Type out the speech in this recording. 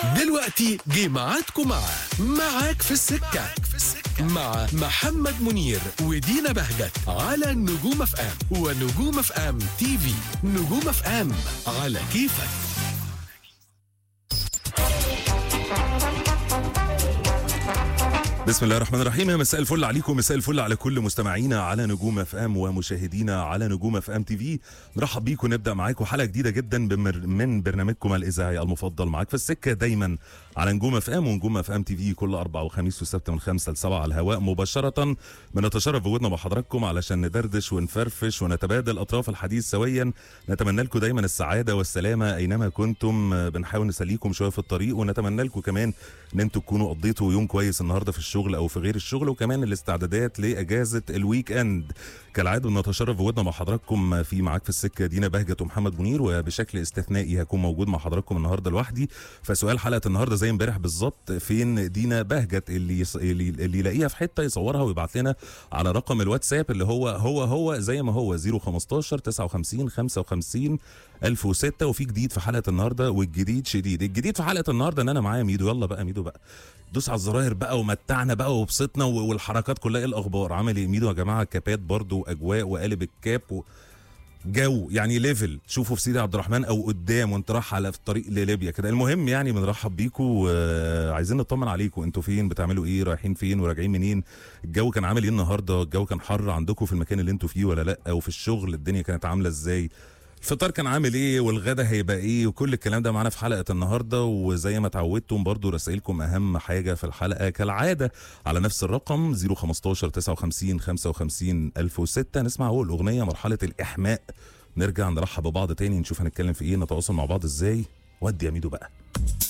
دلوقتي جه ميعادكم مع معاك في السكة مع محمد منير ودينا بهجت على نجوم اف ام ونجوم اف ام تي في نجوم اف ام على كيفك بسم الله الرحمن الرحيم يا مساء الفل عليكم مساء الفل على كل مستمعينا على نجوم اف ام ومشاهدينا على نجوم اف ام تي في نرحب بيكم نبدا معاكم حلقه جديده جدا بمر من برنامجكم الاذاعي المفضل معاك في السكه دايما على نجوم اف ام ونجوم اف ام تي في كل اربع وخميس وسبت من خمسة لسبعة على الهواء مباشره بنتشرف بوجودنا مع حضراتكم علشان ندردش ونفرفش ونتبادل اطراف الحديث سويا نتمنى لكم دايما السعاده والسلامه اينما كنتم بنحاول نسليكم شويه في الطريق ونتمنى لكم كمان ان انتم تكونوا قضيتوا يوم كويس النهارده في الشغل او في غير الشغل وكمان الاستعدادات لاجازه الويك اند كالعاده بنتشرف بوجودنا مع حضراتكم في معاك في السكه دينا بهجت ومحمد منير وبشكل استثنائي هكون موجود مع حضراتكم النهارده لوحدي فسؤال حلقه النهارده زي امبارح بالظبط فين دينا بهجت اللي يص... اللي, اللي يلاقيها في حته يصورها ويبعت لنا على رقم الواتساب اللي هو هو هو زي ما هو 015 59 55 1006 وفي جديد في حلقه النهارده والجديد شديد الجديد في حلقه النهارده ان انا معايا ميدو يلا بقى ميدو بقى دوس على الزراير بقى ومتعنا بقى وبسطنا والحركات كلها ايه الاخبار عامل ايه ميدو يا جماعه كابات برضو واجواء وقالب الكاب و... جو يعني ليفل تشوفوا في سيدي عبد الرحمن او قدام وانت رايح على في الطريق لليبيا كده المهم يعني بنرحب بيكم وعايزين نطمن عليكم انتوا فين بتعملوا ايه رايحين فين وراجعين منين الجو كان عامل ايه النهارده الجو كان حر عندكم في المكان اللي انتوا فيه ولا لا او في الشغل الدنيا كانت عامله ازاي الفطار كان عامل ايه والغدا هيبقى ايه وكل الكلام ده معانا في حلقه النهارده وزي ما اتعودتم برضو رسائلكم اهم حاجه في الحلقه كالعاده على نفس الرقم 015 59 55 1006 نسمع اول اغنيه مرحله الاحماء نرجع نرحب ببعض تاني نشوف هنتكلم في ايه نتواصل مع بعض ازاي ودي يا ميدو بقى